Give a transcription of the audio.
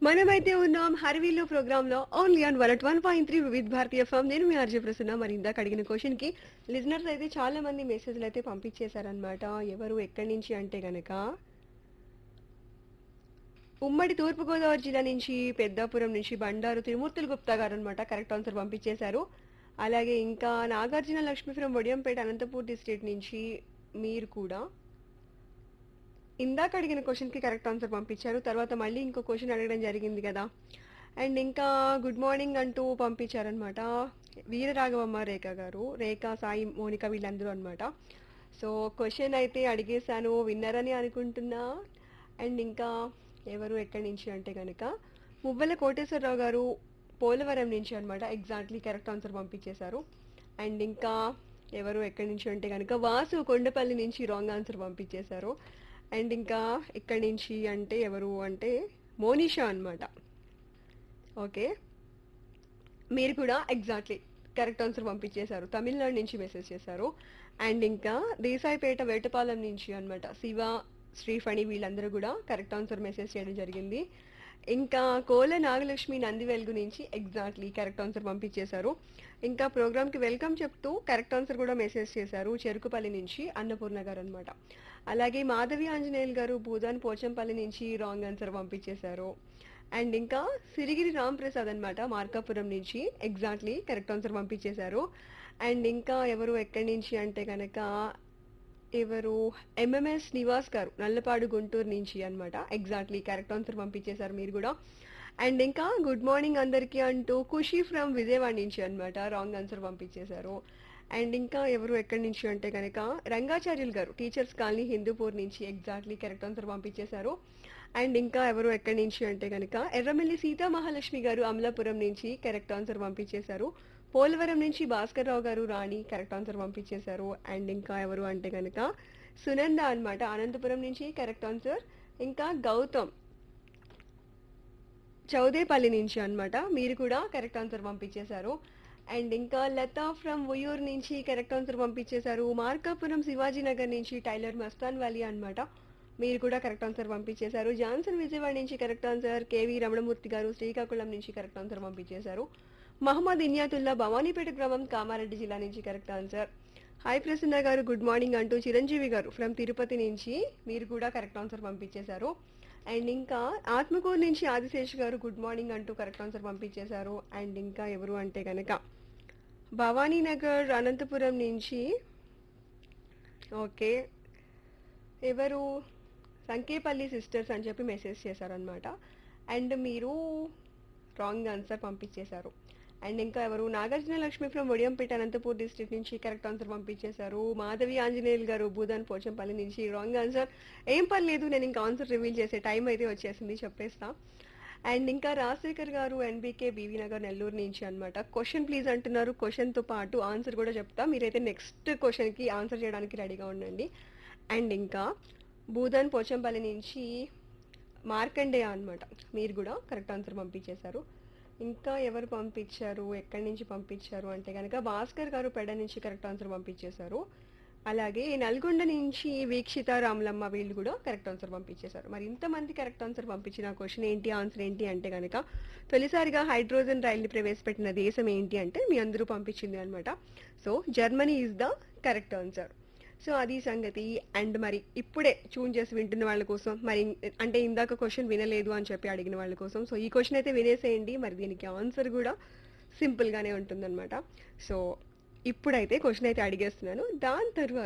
మనమైతే ఉన్నాం హర్వీలో ప్రోగ్రామ్ లో only on one one point three వివిధ భారతీయ ఫామ్ నేను మీ ఆర్జే ప్రసన్న మరి ఇందాక అడిగిన క్వశ్చన్ కి లిజనర్స్ అయితే చాలా మంది మెసేజ్లు అయితే పంపించేశారనమాట ఎవరు ఎక్కడి నుంచి అంటే గనక ఉమ్మడి తూర్పుగోదావరి జిల్లా నుంచి పెద్దాపురం నుంచి బండారు త్రిమూర్తులు గుప్తా గారు అనమాట కరెక్ట్ ఆన్సర్ పంపించేశారు అలాగే ఇంకా నాగార్జున లక్ష్మీపురం వడియంపేట అనంతపూర్ డిస్ట్రిక్ట్ నుంచి మీరు కూడా ఇందాక అడిగిన క్వశ్చన్కి కరెక్ట్ ఆన్సర్ పంపించారు తర్వాత మళ్ళీ ఇంకో క్వశ్చన్ అడగడం జరిగింది కదా అండ్ ఇంకా గుడ్ మార్నింగ్ అంటూ పంపించారనమాట వీరరాఘవమ్మ రేఖ గారు రేఖ సాయి మోనిక వీళ్ళందరూ అనమాట సో క్వశ్చన్ అయితే అడిగేశాను విన్నరని అనుకుంటున్నా అండ్ ఇంకా ఎవరు ఎక్కడి నుంచి అంటే కనుక మువ్వల కోటేశ్వరరావు గారు పోలవరం నుంచి అనమాట ఎగ్జాక్ట్లీ కరెక్ట్ ఆన్సర్ పంపించేశారు అండ్ ఇంకా ఎవరు ఎక్కడి నుంచి అంటే కనుక వాసు కొండపల్లి నుంచి రాంగ్ ఆన్సర్ పంపించేశారు అండ్ ఇంకా ఎక్కడి నుంచి అంటే ఎవరు అంటే మోనిషా అన్నమాట ఓకే మీరు కూడా ఎగ్జాక్ట్లీ కరెక్ట్ ఆన్సర్ పంపించేశారు తమిళనాడు నుంచి మెసేజ్ చేశారు అండ్ ఇంకా దేశాయిపేట వేటపాలెం నుంచి అన్నమాట శివ శ్రీఫణి వీళ్ళందరూ కూడా కరెక్ట్ ఆన్సర్ మెసేజ్ చేయడం జరిగింది ఇంకా కోల నాగలక్ష్మి నంది వెలుగు నుంచి ఎగ్జాక్ట్లీ కరెక్ట్ ఆన్సర్ పంపించేశారు ఇంకా ప్రోగ్రామ్కి వెల్కమ్ చెప్తూ కరెక్ట్ ఆన్సర్ కూడా మెసేజ్ చేశారు చెరుకుపల్లి నుంచి అన్నపూర్ణ గారు అనమాట అలాగే మాధవి ఆంజనేయులు గారు భూదాన్ పోచంపల్లి నుంచి రాంగ్ ఆన్సర్ పంపించేశారు అండ్ ఇంకా సిరిగిరి రామ్ ప్రసాద్ అనమాట మార్కాపురం నుంచి ఎగ్జాక్ట్లీ కరెక్ట్ ఆన్సర్ పంపించేశారు అండ్ ఇంకా ఎవరు ఎక్కడి నుంచి అంటే కనుక ఎవరు ఎంఎంఎస్ నివాస్ గారు నల్లపాడు గుంటూరు నుంచి అన్నమాట ఎగ్జాక్ట్లీ కరెక్ట్ ఆన్సర్ పంపించేశారు మీరు కూడా అండ్ ఇంకా గుడ్ మార్నింగ్ అందరికీ అంటూ ఖుషి ఫ్రమ్ విజయవాడ నుంచి అన్నమాట రాంగ్ ఆన్సర్ పంపించేశారు అండ్ ఇంకా ఎవరు ఎక్కడి నుంచి అంటే కనుక రంగాచార్యులు గారు టీచర్స్ కాలనీ హిందూపూర్ నుంచి ఎగ్జాక్ట్లీ కరెక్ట్ ఆన్సర్ పంపించేశారు అండ్ ఇంకా ఎవరు ఎక్కడి నుంచి అంటే కనుక ఎర్రమల్లి సీతా మహాలక్ష్మి గారు అమలాపురం నుంచి కరెక్ట్ ఆన్సర్ పంపించేశారు పోలవరం నుంచి భాస్కర్ రావు గారు రాణి కరెక్ట్ ఆన్సర్ పంపించేశారు అండ్ ఇంకా ఎవరు అంటే కనుక సునంద అన్నమాట అనంతపురం నుంచి కరెక్ట్ ఆన్సర్ ఇంకా గౌతమ్ చౌదేపల్లి నుంచి అన్నమాట మీరు కూడా కరెక్ట్ ఆన్సర్ పంపించేశారు అండ్ ఇంకా లతా ఫ్రమ్ ఉయూర్ నుంచి కరెక్ట్ ఆన్సర్ పంపించేశారు మార్కాపురం శివాజీ నగర్ నుంచి టైలర్ మస్తాన్ వ్యాలీ అన్నమాట మీరు కూడా కరెక్ట్ ఆన్సర్ పంపించేశారు జాన్సన్ విజయవాడ నుంచి కరెక్ట్ ఆన్సర్ కేవీ రమణమూర్తి గారు శ్రీకాకుళం నుంచి కరెక్ట్ ఆన్సర్ పంపించేశారు మహమ్మద్ ఇన్యాతుల్లా భవానీపేట గ్రామం కామారెడ్డి జిల్లా నుంచి కరెక్ట్ ఆన్సర్ హాయ్ ప్రసన్న గారు గుడ్ మార్నింగ్ అంటూ చిరంజీవి గారు ఫ్రమ్ తిరుపతి నుంచి మీరు కూడా కరెక్ట్ ఆన్సర్ పంపించేశారు అండ్ ఇంకా ఆత్మకూరు నుంచి ఆదిశేష్ గారు గుడ్ మార్నింగ్ అంటూ కరెక్ట్ ఆన్సర్ పంపించేశారు అండ్ ఇంకా ఎవరు అంటే కనుక భవానీ నగర్ అనంతపురం నుంచి ఓకే ఎవరు సంకేపల్లి సిస్టర్స్ అని చెప్పి మెసేజ్ చేశారనమాట అండ్ మీరు రాంగ్ ఆన్సర్ పంపించేశారు అండ్ ఇంకా ఎవరు నాగార్జున లక్ష్మి ఫ్రమ్ ఒడియంపేట అనంతపూర్ డిస్ట్రిక్ట్ నుంచి కరెక్ట్ ఆన్సర్ పంపించేశారు మాధవి ఆంజనేయులు గారు భూదాన్ పోచంపల్లి నుంచి రాంగ్ ఆన్సర్ ఏం పర్లేదు నేను ఇంకా ఆన్సర్ రివీల్ చేసే టైం అయితే వచ్చేసింది చెప్పేస్తా అండ్ ఇంకా రాజశేఖర్ గారు ఎన్బీకే బీవీ నగర్ నెల్లూరు నుంచి అనమాట క్వశ్చన్ ప్లీజ్ అంటున్నారు క్వశ్చన్తో పాటు ఆన్సర్ కూడా చెప్తా మీరైతే నెక్స్ట్ క్వశ్చన్కి ఆన్సర్ చేయడానికి రెడీగా ఉండండి అండ్ ఇంకా భూదాన్ పోచంపల్లి నుంచి మార్కండేయ అన్నమాట మీరు కూడా కరెక్ట్ ఆన్సర్ పంపించేశారు ఇంకా ఎవరు పంపించారు ఎక్కడి నుంచి పంపించారు అంటే కనుక భాస్కర్ గారు పెడ నుంచి కరెక్ట్ ఆన్సర్ పంపించేశారు అలాగే నల్గొండ నుంచి వీక్షిత రాములమ్మ వీళ్ళు కూడా కరెక్ట్ ఆన్సర్ పంపించేశారు మరి ఇంతమంది కరెక్ట్ ఆన్సర్ పంపించిన క్వశ్చన్ ఏంటి ఆన్సర్ ఏంటి అంటే కనుక తొలిసారిగా హైడ్రోజన్ రైల్ని ప్రవేశపెట్టిన దేశం ఏంటి అంటే మీ అందరూ పంపించింది అనమాట so Germany is the correct answer so అది సంగతి అండ్ మరి ఇప్పుడే చూన్ చేసి వింటున్న వాళ్ళ కోసం మరి అంటే ఇందాక క్వశ్చన్ వినలేదు అని చెప్పి అడిగిన వాళ్ళ కోసం సో ఈ క్వశ్చన్ అయితే వినేసేయండి మరి దీనికి ఆన్సర్ కూడా సింపుల్గానే ఉంటుందన్నమాట సో ఇప్పుడైతే క్వశ్చన్ అయితే అడిగేస్తున్నాను దాని తర్వాత